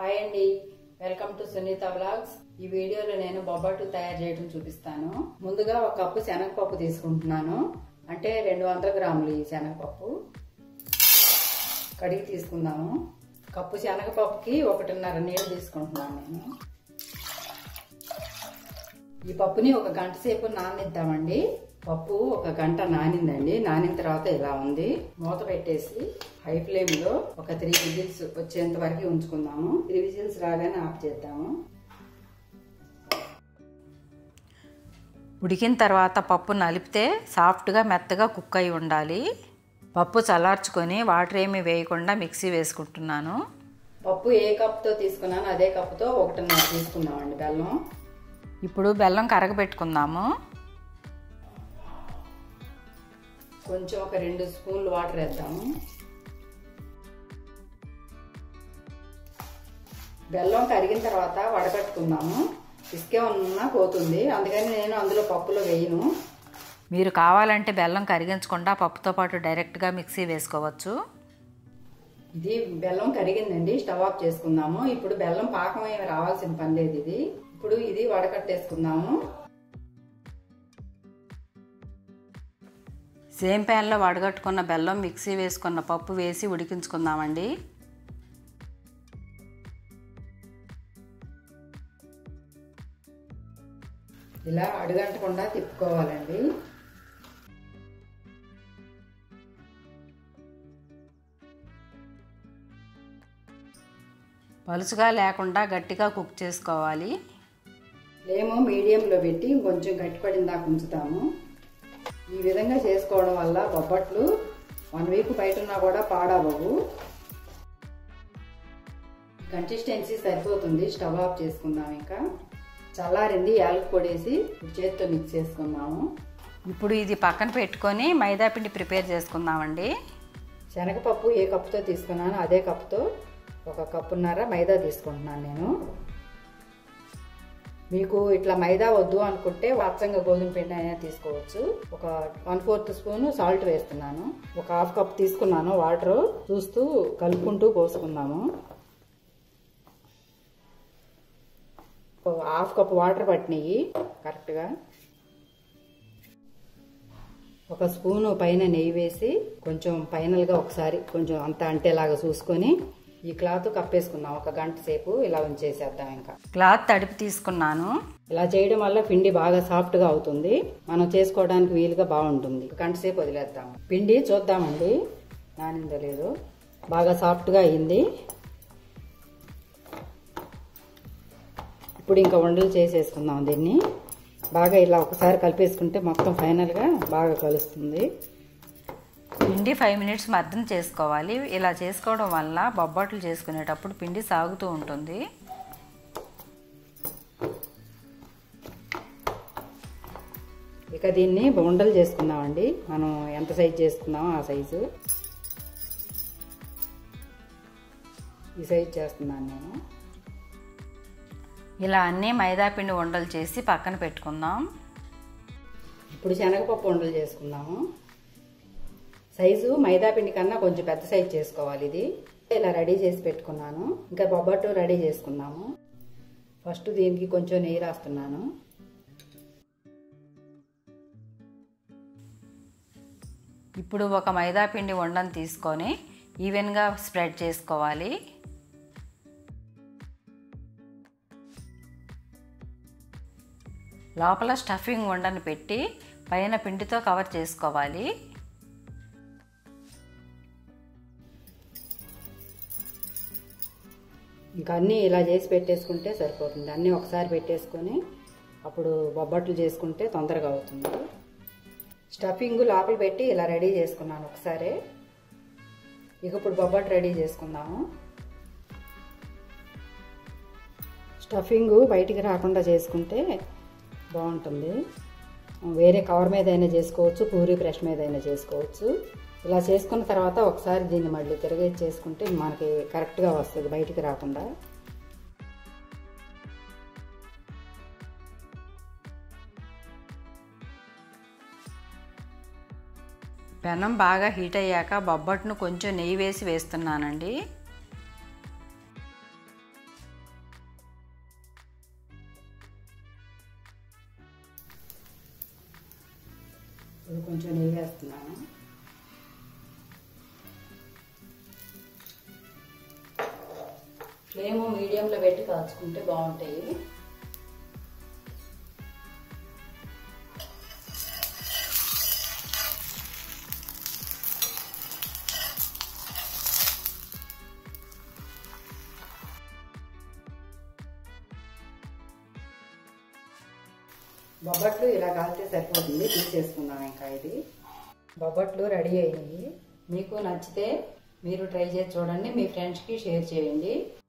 hi అండి welcome to Sunitha blogs ఈ వీడియోలో నేను బొబ్బట్లు తయారు చేయడం చూపిస్తాను ముందుగా ఒక కప్పు శనగపప్పు తీసుకుంటున్నాను అంటే రెండు వందల గ్రాములు ఈ శనగపప్పు కడిగి తీసుకుందాము కప్పు శనగపప్పుకి ఒకటిన్నర నీళ్ళు తీసుకుంటున్నాను నేను ఈ పప్పుని ఒక గంట సేపు నానిద్దామండి పప్పు ఒక గంట నానిందండి నానిన తర్వాత ఇలా ఉంది మూత పెట్టేసి హై ఫ్లేమ్ లో ఒక త్రీ విజిల్స్ వచ్చేంత వరకు ఉంచుకుందాము త్రీ విజిల్స్ రాగానే ఆఫ్ చేద్దాము ఉడికిన తర్వాత పప్పు నలిపితే సాఫ్ట్గా మెత్తగా కుక్ అయి ఉండాలి పప్పు చల్లార్చుకొని వాటర్ ఏమీ వేయకుండా మిక్సీ వేసుకుంటున్నాను పప్పు ఏ కప్తో తీసుకున్నాను అదే కప్పుతో ఒకటిన్నర తీసుకున్నామండి బెల్లం ఇప్పుడు బెల్లం కరగబెట్టుకుందాము కొంచెం ఒక రెండు స్పూన్లు వాటర్ వేద్దాము బెల్లం కరిగిన తర్వాత వడకట్టుకుందాము ఇసుకే ఉన్నా పోతుంది అందుకని నేను అందులో పప్పులో వేయను మీరు కావాలంటే బెల్లం కరిగించకుండా పప్పుతో పాటు డైరెక్ట్గా మిక్సీ వేసుకోవచ్చు ఇది బెల్లం కరిగిందండి స్టవ్ ఆఫ్ చేసుకుందాము ఇప్పుడు బెల్లం పాకం ఏమి రావాల్సిన పని లేదు ఇది ఇప్పుడు ఇది వడకట్టేసుకుందాము సేమ్ ప్యాన్లో వడగట్టుకున్న బెల్లం మిక్సీ వేసుకున్న పప్పు వేసి ఉడికించుకుందామండి ఇలా అడుగంటకుండా తిప్పుకోవాలండి పలుచుగా లేకుండా గట్టిగా కుక్ చేసుకోవాలి ఫ్లేమ్ మీడియంలో పెట్టి కొంచెం గట్టిపడిన దాకా ఉంచుతాము ఈ విధంగా చేసుకోవడం వల్ల బొబ్బట్లు వన్ వీక్ బయట ఉన్నా కూడా పాడవవు కన్సిస్టెన్సీ సరిపోతుంది స్టవ్ ఆఫ్ చేసుకుందాం ఇంకా చల్లారింది యాలకి పొడేసి చేతితో మిక్స్ చేసుకుందాము ఇప్పుడు ఇది పక్కన పెట్టుకొని మైదా పిండి ప్రిపేర్ చేసుకుందామండి శనగపప్పు ఏ కప్పుతో తీసుకున్నానో అదే కప్పుతో ఒక కప్పున్నర మైదా తీసుకుంటున్నాను నేను మీకు ఇట్లా మైదా వద్దు అనుకుంటే అచ్చంగా గోధుమ పిండి అయినా తీసుకోవచ్చు ఒక వన్ ఫోర్త్ స్పూన్ సాల్ట్ వేస్తున్నాను ఒక హాఫ్ కప్ తీసుకున్నాను వాటర్ చూస్తూ కలుపుకుంటూ పోసుకుందాము హాఫ్ కప్ వాటర్ పట్టినాయి కరెక్ట్గా ఒక స్పూను పైన నెయ్యి వేసి కొంచెం ఫైనల్గా ఒకసారి కొంచెం అంత అంటేలాగా చూసుకొని ఈ క్లాత్ కప్పేసుకుందాం ఒక గంట సేపు ఇలా ఉంచేసేద్దాం ఇంకా క్లాత్ తడిపి తీసుకున్నాను ఇలా చేయడం వల్ల పిండి బాగా సాఫ్ట్గా అవుతుంది మనం చేసుకోవడానికి వీలుగా బాగుంటుంది ఒక గంట సేపు వదిలేద్దాం పిండి చూద్దామండి నానిందో లేదో బాగా సాఫ్ట్గా అయింది ఇప్పుడు ఇంకా వండలు చేసేసుకుందాం దీన్ని బాగా ఇలా ఒకసారి కలిపేసుకుంటే మొత్తం ఫైనల్గా బాగా కలుస్తుంది పిండి ఫైవ్ మినిట్స్ మద్దం చేసుకోవాలి ఇలా చేసుకోవడం వల్ల బొబ్బట్లు చేసుకునేటప్పుడు పిండి సాగుతూ ఉంటుంది ఇక దీన్ని ఉండలు చేసుకుందామండి మనం ఎంత సైజు చేసుకుందామో ఆ సైజు ఈ సైజు చేస్తున్నాను నేను ఇలా అన్నీ మైదా పిండి ఉండలు చేసి పక్కన పెట్టుకుందాం ఇప్పుడు శనగపప్పు ఉండలు చేసుకుందాము సైజు మైదా పిండి కన్నా కొంచెం పెద్ద సైజు చేసుకోవాలి ఇది ఇలా రెడీ చేసి పెట్టుకున్నాను ఇంకా బొబ్బట్టు రెడీ చేసుకుందాము ఫస్ట్ దీనికి కొంచెం నెయ్యి రాస్తున్నాను ఇప్పుడు ఒక మైదా పిండి ఉండను తీసుకొని ఈవెన్గా స్ప్రెడ్ చేసుకోవాలి లోపల స్టఫింగ్ ఉండని పెట్టి పైన పిండితో కవర్ చేసుకోవాలి ఇంకా అన్నీ ఇలా చేసి పెట్టేసుకుంటే సరిపోతుంది అన్నీ ఒకసారి పెట్టేసుకొని అప్పుడు బొబ్బట్లు చేసుకుంటే తొందరగా అవుతుంది స్టఫింగ్ లోపల పెట్టి ఇలా రెడీ చేసుకున్నాను ఒకసారి ఇక ఇప్పుడు బొబ్బట్లు రెడీ చేసుకుందాము స్టఫింగ్ బయటికి రాకుండా చేసుకుంటే బాగుంటుంది వేరే కవర్ మీద అయినా చేసుకోవచ్చు పూరి బ్రష్ మీద అయినా చేసుకోవచ్చు ఇలా చేసుకున్న తర్వాత ఒకసారి దీన్ని మళ్ళీ తిరగేసి చేసుకుంటే మనకి కరెక్ట్గా వస్తుంది బయటికి రాకుండా పెనం బాగా హీట్ అయ్యాక బొబ్బట్టును కొంచెం నెయ్యి వేసి వేస్తున్నానండి కొంచెం నెయ్యి వేస్తున్నాను ఫ్లేమ్ మీడియంలో పెట్టి కాల్చుకుంటే బాగుంటాయి బొబ్బట్లు ఇలా కాల్తే సరిపోతుంది తీసేసుకుందాం ఇంకా ఇది బొబ్బట్లు రెడీ అయినాయి మీకు నచ్చితే మీరు ట్రై చేసి చూడండి మీ ఫ్రెండ్స్కి షేర్ చేయండి